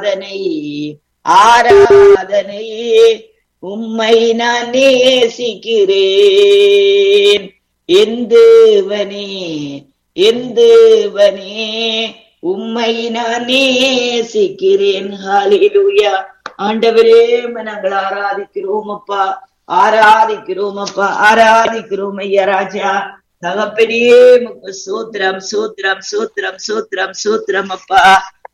ஆராதனை ஆராதனை உம்மை நான் நேசிக்கிறேன் எந்தவனே எந்தவனே உம்மை நான் நேசிக்கிறேன் ஹalleluya ஆண்டவரே உம்மை நாங்கள் ஆராதிக்கிறோம் அப்பா ஆராதிக்கிறோம் அப்பா ஆராதிக்கிறோம் ஐயா ராஜா தகப்பனே உமக்கு சூத்திரம் சூத்திரம் சூத்திரம் சூத்திரம் சூத்திரம் அப்பா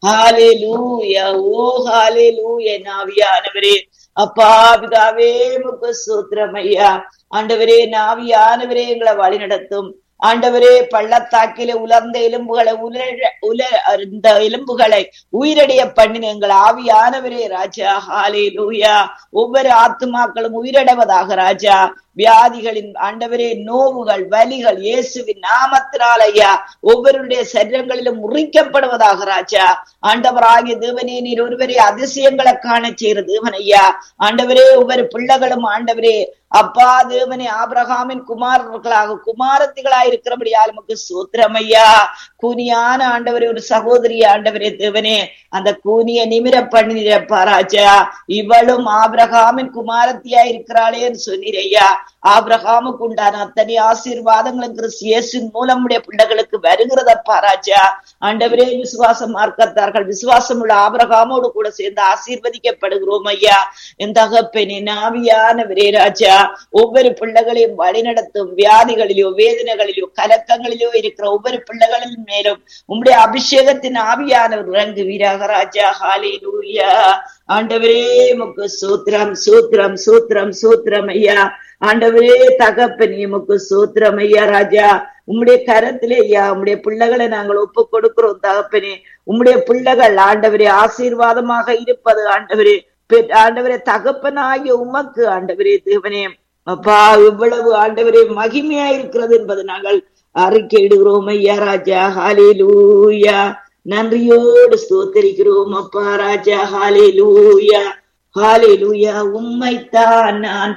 ஹalleluya ஓ ஹalleluya நாவியானவரே அப்பா பிதாவே உமக்கு சூத்திரம் ஐயா ஆண்டவரே நாவியானவரே எங்களை வழி நடத்தும் ஆண்டவரே பள்ளத்தாக்கிலே உலர்ந்த எலும்புகளை உலர உல இந்த எலும்புகளை உயிரடைய பண்ணின எங்கள் ஆவியானவரே ராஜா ஹாலே லூயா ஒவ்வொரு ஆத்துமாக்களும் உயிரடைவதாக ராஜா வியாதிகளின் ஆண்டவரே நோவுகள் வலிகள் இயேசுவின் நாமத்தினால் ஐயா ஒவ்வொருடைய சரீரங்களிலும் முறிக்கப்படுவதாக ராஜா ஆண்டவராகிய தேவனே நீர் ஒருவரே அதிசயங்களை காண செய்கிற தேவன் ஐயா ஆண்டவரே ஒவ்வொரு பிள்ளைகளும் ஆண்டவரே அப்பா தேவனே ஆபிரகாமின் குமாரர்களாக குமாரத்திகளாய் இருக்கிறபடியால் நமக்கு சூத்திரம் ஐயா கூனியான ஆண்டவரே ஒரு சகோதரி ஆண்டவரே தேவனே அந்த கூனிய நிமிர பண்ணிரப்பா ராஜா இவளும் ஆபிரகாமின் குமாரத்தியா இருக்கிறாளேன்னு சொன்னீர் ஐயா ஆபிரகாமுக்கு உண்டான அத்தனை ஆசீர்வாதங்களும் கிறிஸ்து இயேசுவின் மூலம் உடைய பிள்ளைகளுக்கு வருகிறதப்பா ராஜா ஆண்டவரே விசுவாசம் மார்க்கத்தார்கள் விசுவாசம் உள்ள ஆபிரகாமோடு கூட சேர்ந்து ஆசீர்வதிக்கப்படுகிறோம் ஐயா என் தகப்பனே நாவியானவரே ராஜா ஒவ்வொரு பிள்ளைகளையும் வழிநடத்தும் வியாதிகளிலோ வேதனைகளிலோ கலக்கங்களிலோ இருக்கிற ஒவ்வொரு பிள்ளைகளின் மேலும் உம்முடைய அபிஷேகத்தின் ஆவியானவர் இறங்கு வீராக ராஜா ஹாலே லூயா ஆண்டவரே முக்கு சூத்திரம் சூத்திரம் சூத்திரம் சூத்திரம் ஐயா ஆண்டவரே தகப்பனே முக்கு சூத்திரம் ஐயா ராஜா உம்முடைய கரத்திலே ஐயா உம்முடைய பிள்ளைகளை நாங்கள் ஒப்பு கொடுக்கிறோம் தகப்பனே உம்முடைய பிள்ளைகள் ஆண்டவரே ஆசீர்வாதமாக இருப்பது ஆண்டவரே ஆண்டவரே தகப்பனாகிய உமக்கு ஆண்டவரே தேவனே அப்பா இவ்வளவு ஆண்டவரே மகிமையா இருக்கிறது என்பது நாங்கள் அறிக்கையிடுகிறோம் ஐயா ராஜா ஹாலே லூயா நன்றியோடு ஸ்தோத்தரிக்கிறோம் அப்பா ராஜா ஹாலே லூயா ஹாலே லூயா உம்மைத்தான் நான்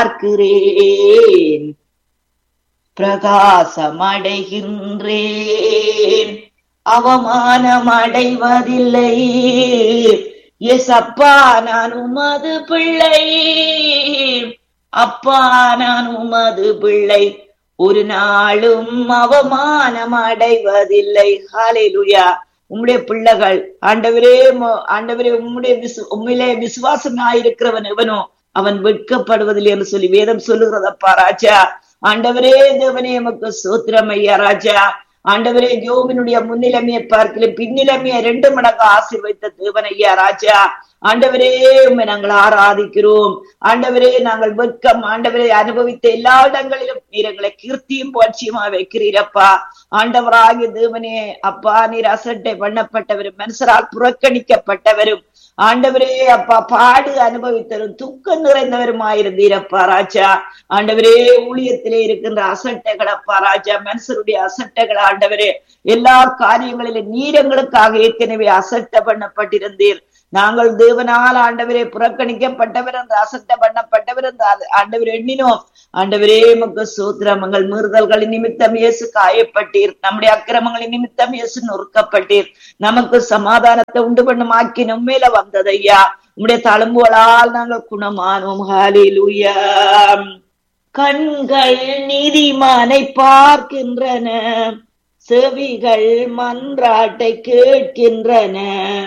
பார்க்கிறேன் பிரகாசம் அடைகின்றேன் அவமானம் அடைவதில்லை எஸ் அப்பா நான் உமது பிள்ளை அப்பா நான் உமது பிள்ளை ஒரு நாளும் அவமானம் அடைவதில்லை ஹாலேலுயா உம்முடைய பிள்ளைகள் ஆண்டவரே ஆண்டவரே உம்முடைய விசு உண்மையிலே விசுவாசமாயிருக்கிறவன் எவனோ அவன் வெட்கப்படுவதில்லை என்று சொல்லி வேதம் சொல்லுகிறதப்பா ராஜா ஆண்டவரே தேவனே எமக்கு சூத்திரம் ஐயா ராஜா ஆண்டவரே யோவினுடைய முன்னிலைமையை பார்க்கல பின்னிலைமையை ரெண்டு மடங்கு ஆசீர்வைத்த தேவன் ஐயா ராஜா ஆண்டவரே உண்மை நாங்கள் ஆராதிக்கிறோம் ஆண்டவரே நாங்கள் வெட்கம் ஆண்டவரை அனுபவித்த எல்லா இடங்களிலும் நீர் எங்களை கீர்த்தியும் புகழ்ச்சியுமா வைக்கிறீரப்பா ஆண்டவராகிய தேவனே அப்பா நீர் அசட்டை பண்ணப்பட்டவரும் மனுஷரால் புறக்கணிக்கப்பட்டவரும் ஆண்டவரே அப்பா பாடு அனுபவித்தரும் துக்கம் நிறைந்தவருமாயிருந்தீரப்பா ராஜா ஆண்டவரே ஊழியத்திலே இருக்கின்ற அசட்டைகளப்பா ராஜா மனுஷருடைய அசட்டைகள் ஆண்டவரே எல்லா காரியங்களிலும் நீரங்களுக்காக ஏற்கனவே அசட்டை பண்ணப்பட்டிருந்தீர் நாங்கள் தேவனால் ஆண்டவரே புறக்கணிக்கப்பட்டவர் என்று அசட்ட பண்ணப்பட்டவர் என்று ஆண்டவர் எண்ணினோம் ஆண்டவரே மக்கு சூத்திரமங்கள் மீறுதல்களின் நிமித்தம் இயேசு காயப்பட்டீர் நம்முடைய அக்கிரமங்களின் நிமித்தம் இயேசு நொறுக்கப்பட்டீர் நமக்கு சமாதானத்தை உண்டு பண்ணும் ஆக்கி நம்மேல வந்ததையா உம்முடைய தழும்புகளால் நாங்கள் குணமானோம் ஹாலிலுயா கண்கள் நீதிமானை பார்க்கின்றன செவிகள் மன்றாட்டை கேட்கின்றன